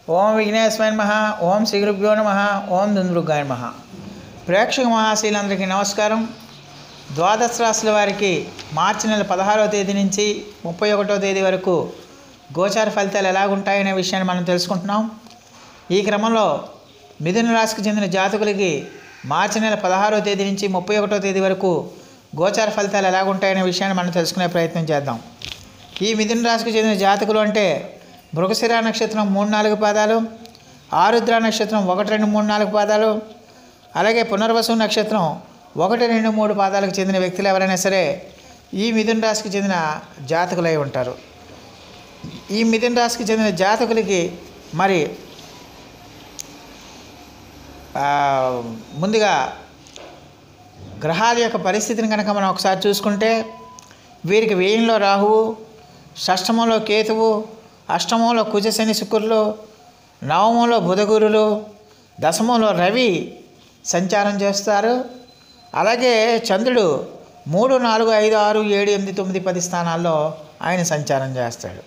ఓం విఘ్నేశ్వర నమ ఓం శ్రీ గురుభ్యో నమ ఓం దుందుర్గాయ నమ ప్రేక్షక మహాశీలందరికీ నమస్కారం ద్వాదశ రాశుల వారికి మార్చి నెల పదహారవ తేదీ నుంచి ముప్పై ఒకటో తేదీ వరకు గోచార ఫలితాలు ఎలాగుంటాయనే విషయాన్ని మనం తెలుసుకుంటున్నాం ఈ క్రమంలో మిథున రాశికి చెందిన జాతకులకి మార్చి నెల పదహారవ తేదీ నుంచి ముప్పై ఒకటో తేదీ వరకు గోచార ఫలితాలు ఎలాగుంటాయనే విషయాన్ని మనం తెలుసుకునే ప్రయత్నం చేద్దాం ఈ మిథున రాశికి చెందిన జాతకులు అంటే మృగశిర నక్షత్రం మూడు నాలుగు పాదాలు ఆరుద్ర నక్షత్రం ఒకటి రెండు మూడు నాలుగు పాదాలు అలాగే పునర్వసు నక్షత్రం ఒకటి రెండు మూడు పాదాలకు చెందిన వ్యక్తులు ఎవరైనా సరే ఈ మిథున రాశికి చెందిన జాతకులై ఉంటారు ఈ మిథున రాశికి చెందిన జాతకులకి మరి ఆ, ముందుగా గ్రహాల యొక్క పరిస్థితిని కనుక మనం ఒకసారి చూసుకుంటే వీరికి వ్యయంలో రాహువు షష్టమంలో కేతువు అష్టమంలో కుజ శని శుక్రులు నవమంలో బుధగురులు దశమంలో రవి సంచారం చేస్తారు అలాగే చంద్రుడు మూడు నాలుగు ఐదు ఆరు ఏడు ఎనిమిది తొమ్మిది పది స్థానాల్లో ఆయన సంచారం చేస్తాడు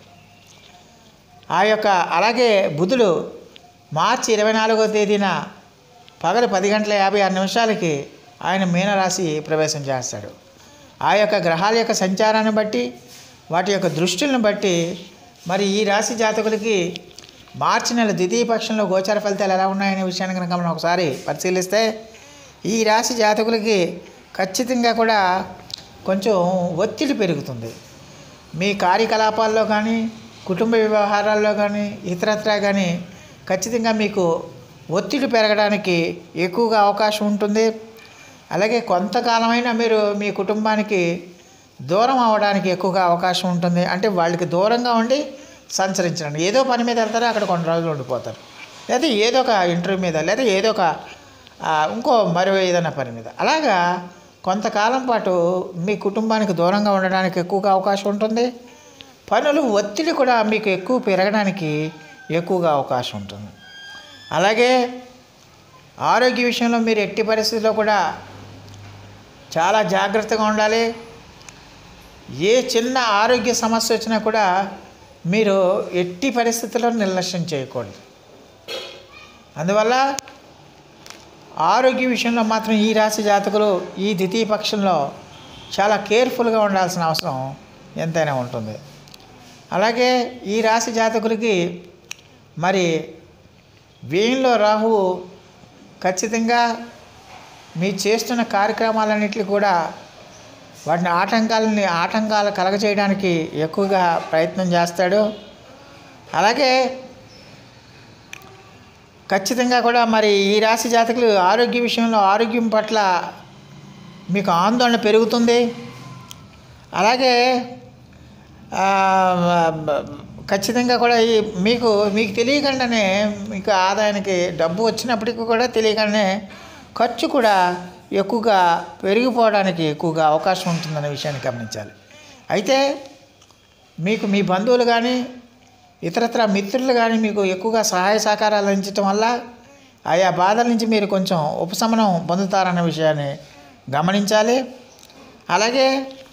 ఆ యొక్క అలాగే బుధుడు మార్చి ఇరవై నాలుగో తేదీన పగలు పది గంటల యాభై ఆరు నిమిషాలకి ఆయన మీనరాశి ప్రవేశం చేస్తాడు ఆ యొక్క గ్రహాల యొక్క సంచారాన్ని బట్టి వాటి యొక్క దృష్టిలను బట్టి మరి ఈ రాశి జాతకులకి మార్చి నెల ద్వితీయ పక్షంలో గోచార ఫలితాలు ఎలా ఉన్నాయనే విషయాన్ని కనుక మనం ఒకసారి పరిశీలిస్తే ఈ రాశి జాతకులకి ఖచ్చితంగా కూడా కొంచెం ఒత్తిడి పెరుగుతుంది మీ కార్యకలాపాల్లో కానీ కుటుంబ వ్యవహారాల్లో కానీ ఇతరత్రా కానీ ఖచ్చితంగా మీకు ఒత్తిడి పెరగడానికి ఎక్కువగా అవకాశం ఉంటుంది అలాగే కొంతకాలమైనా మీరు మీ కుటుంబానికి దూరం అవ్వడానికి ఎక్కువగా అవకాశం ఉంటుంది అంటే వాళ్ళకి దూరంగా ఉండి సంచరించడం ఏదో పని మీద వెళ్తారో అక్కడ కొన్ని రోజులు ఉండిపోతారు లేదా ఏదో ఒక ఇంటర్వ్యూ మీద లేదా ఏదో ఒక ఆ, ఇంకో మరో ఏదైనా పని మీద అలాగా కొంతకాలం పాటు మీ కుటుంబానికి దూరంగా ఉండడానికి ఎక్కువగా అవకాశం ఉంటుంది పనులు ఒత్తిడి కూడా మీకు ఎక్కువ పెరగడానికి ఎక్కువగా అవకాశం ఉంటుంది అలాగే ఆరోగ్య విషయంలో మీరు ఎట్టి పరిస్థితుల్లో కూడా చాలా జాగ్రత్తగా ఉండాలి ఏ చిన్న ఆరోగ్య సమస్య వచ్చినా కూడా మీరు ఎట్టి పరిస్థితుల్లో నిర్లక్ష్యం చేయకూడదు అందువల్ల ఆరోగ్య విషయంలో మాత్రం ఈ రాశి జాతకులు ఈ ద్వితీయ పక్షంలో చాలా కేర్ఫుల్గా ఉండాల్సిన అవసరం ఎంతైనా ఉంటుంది అలాగే ఈ రాశి జాతకులకి మరి వ్యయంలో రాహువు ఖచ్చితంగా మీ చేస్తున్న కార్యక్రమాలన్నింటినీ కూడా వాటిని ఆటంకాలని ఆటంకాలు కలగచేయడానికి ఎక్కువగా ప్రయత్నం చేస్తాడు అలాగే ఖచ్చితంగా కూడా మరి ఈ రాశి జాతకులు ఆరోగ్య విషయంలో ఆరోగ్యం పట్ల మీకు ఆందోళన పెరుగుతుంది అలాగే ఆ, ఖచ్చితంగా కూడా ఈ మీకు మీకు తెలియకుండానే మీకు ఆదాయానికి డబ్బు వచ్చినప్పటికీ కూడా తెలియకుండానే ఖర్చు కూడా ఎక్కువగా పెరిగిపోవడానికి ఎక్కువగా అవకాశం ఉంటుందనే విషయాన్ని గమనించాలి అయితే మీకు మీ బంధువులు కానీ ఇతరత్ర మిత్రులు కానీ మీకు ఎక్కువగా సహాయ సహకారాలు అందించడం వల్ల ఆయా బాధల నుంచి మీరు కొంచెం ఉపశమనం పొందుతారన్న విషయాన్ని గమనించాలి అలాగే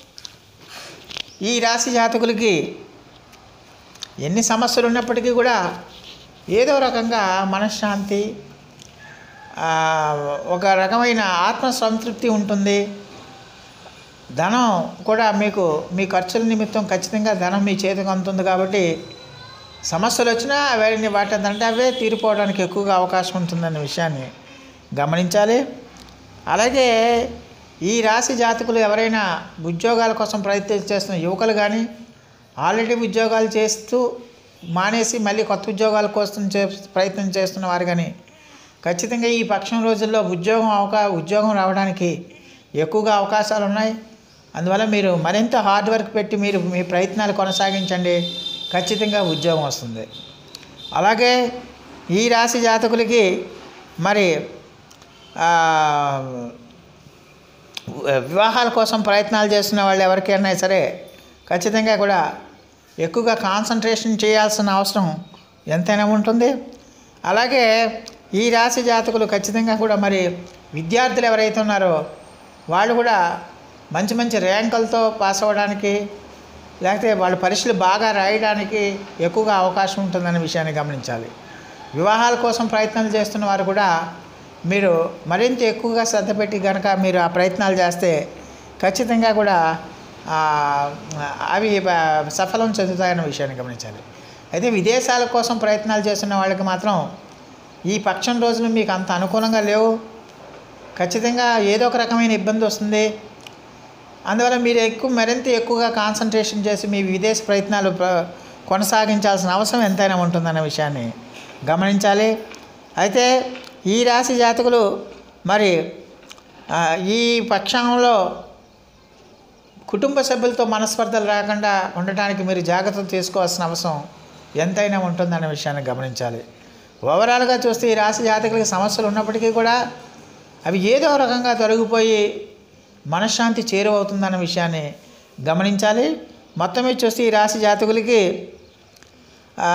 ఈ రాశి జాతకులకి ఎన్ని సమస్యలు ఉన్నప్పటికీ కూడా ఏదో రకంగా మనశ్శాంతి ఆ, ఒక రకమైన ఆత్మ సంతృప్తి ఉంటుంది ధనం కూడా మీకు మీ ఖర్చుల నిమిత్తం ఖచ్చితంగా ధనం మీ చేతికి అందుతుంది కాబట్టి సమస్యలు వచ్చినా వాటిని వాటిందంటే అవే తీరిపోవడానికి ఎక్కువగా అవకాశం ఉంటుందన్న విషయాన్ని గమనించాలి అలాగే ఈ రాశి జాతకులు ఎవరైనా ఉద్యోగాల కోసం ప్రయత్నం చేస్తున్న యువకులు కానీ ఆల్రెడీ ఉద్యోగాలు చేస్తూ మానేసి మళ్ళీ కొత్త ఉద్యోగాల కోసం చే ప్రయత్నం చేస్తున్న వారు కానీ ఖచ్చితంగా ఈ పక్షం రోజుల్లో ఉద్యోగం అవకా ఉద్యోగం రావడానికి ఎక్కువగా అవకాశాలు ఉన్నాయి అందువల్ల మీరు మరింత హార్డ్ వర్క్ పెట్టి మీరు మీ ప్రయత్నాలు కొనసాగించండి ఖచ్చితంగా ఉద్యోగం వస్తుంది అలాగే ఈ రాశి జాతకులకి మరి ఆ, వివాహాల కోసం ప్రయత్నాలు చేస్తున్న వాళ్ళు ఎవరికైనా సరే ఖచ్చితంగా కూడా ఎక్కువగా కాన్సన్ట్రేషన్ చేయాల్సిన అవసరం ఎంతైనా ఉంటుంది అలాగే ఈ రాశి జాతకులు ఖచ్చితంగా కూడా మరి విద్యార్థులు ఎవరైతే ఉన్నారో వాళ్ళు కూడా మంచి మంచి ర్యాంకులతో పాస్ అవ్వడానికి లేకపోతే వాళ్ళ పరీక్షలు బాగా రాయడానికి ఎక్కువగా అవకాశం ఉంటుందనే విషయాన్ని గమనించాలి వివాహాల కోసం ప్రయత్నాలు చేస్తున్న వారు కూడా మీరు మరింత ఎక్కువగా శ్రద్ధ పెట్టి కనుక మీరు ఆ ప్రయత్నాలు చేస్తే ఖచ్చితంగా కూడా ఆ, అవి ఆ, సఫలం చెందుతాయన్న విషయాన్ని గమనించాలి అయితే విదేశాల కోసం ప్రయత్నాలు చేస్తున్న వాళ్ళకి మాత్రం ఈ పక్షం రోజులు మీకు అంత అనుకూలంగా లేవు ఖచ్చితంగా ఏదో ఒక రకమైన ఇబ్బంది వస్తుంది అందువల్ల మీరు ఎక్కువ మరింత ఎక్కువగా కాన్సన్ట్రేషన్ చేసి మీ విదేశ ప్రయత్నాలు ప్ర- కొనసాగించాల్సిన అవసరం ఎంతైనా ఉంటుందన్న విషయాన్ని గమనించాలి అయితే ఈ రాశి జాతకులు మరి ఆ, ఈ పక్షంలో కుటుంబ సభ్యులతో మనస్పర్ధలు రాకుండా ఉండటానికి మీరు జాగ్రత్తలు తీసుకోవాల్సిన అవసరం ఎంతైనా ఉంటుందన్న విషయాన్ని గమనించాలి ఓవరాల్గా చూస్తే ఈ రాశి జాతకులకి సమస్యలు ఉన్నప్పటికీ కూడా అవి ఏదో రకంగా తొలగిపోయి మనశ్శాంతి చేరువవుతుందన్న విషయాన్ని గమనించాలి మొత్తం మీద చూస్తే ఈ రాశి జాతకులకి ఆ,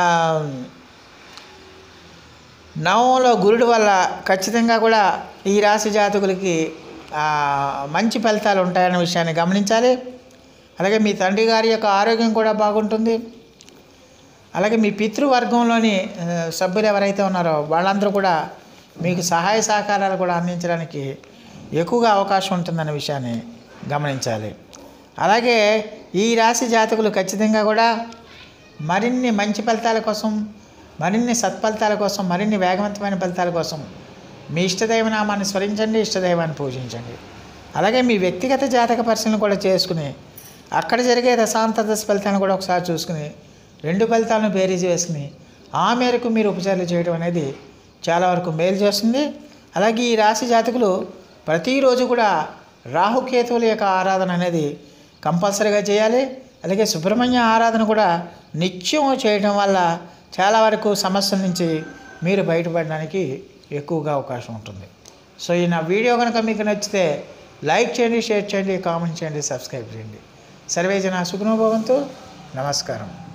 నవంలో గురుడు వల్ల ఖచ్చితంగా కూడా ఈ రాశి జాతకులకి ఆ, మంచి ఫలితాలు ఉంటాయన్న విషయాన్ని గమనించాలి అలాగే మీ తండ్రి గారి యొక్క ఆరోగ్యం కూడా బాగుంటుంది అలాగే మీ పితృవర్గంలోని ఆ, సభ్యులు ఎవరైతే ఉన్నారో వాళ్ళందరూ కూడా మీకు సహాయ సహకారాలు కూడా అందించడానికి ఎక్కువగా అవకాశం ఉంటుందన్న విషయాన్ని గమనించాలి అలాగే ఈ రాశి జాతకులు ఖచ్చితంగా కూడా మరిన్ని మంచి ఫలితాల కోసం మరిన్ని సత్ఫలితాల కోసం మరిన్ని వేగవంతమైన ఫలితాల కోసం మీ ఇష్టదైవ నామాన్ని స్మరించండి ఇష్టదైవాన్ని పూజించండి అలాగే మీ వ్యక్తిగత జాతక పరిశీలన కూడా చేసుకుని అక్కడ జరిగే దశాంత దశ ఫలితాలను కూడా ఒకసారి చూసుకుని రెండు ఫలితాలను బేరీజ్ వేసుకుని ఆ మేరకు మీరు ఉపచారాలు చేయడం అనేది చాలా వరకు మేలు చేస్తుంది అలాగే ఈ రాశి జాతకులు ప్రతిరోజు కూడా రాహుకేతువుల యొక్క ఆరాధన అనేది కంపల్సరీగా చేయాలి అలాగే సుబ్రహ్మణ్య ఆరాధన కూడా నిత్యం చేయడం వల్ల చాలా వరకు సమస్యల నుంచి మీరు బయటపడడానికి ఎక్కువగా అవకాశం ఉంటుంది సో ఈ నా వీడియో కనుక మీకు నచ్చితే లైక్ చేయండి షేర్ చేయండి కామెంట్ చేయండి సబ్స్క్రైబ్ చేయండి సర్వేజన సుఖనోభవంతో నమస్కారం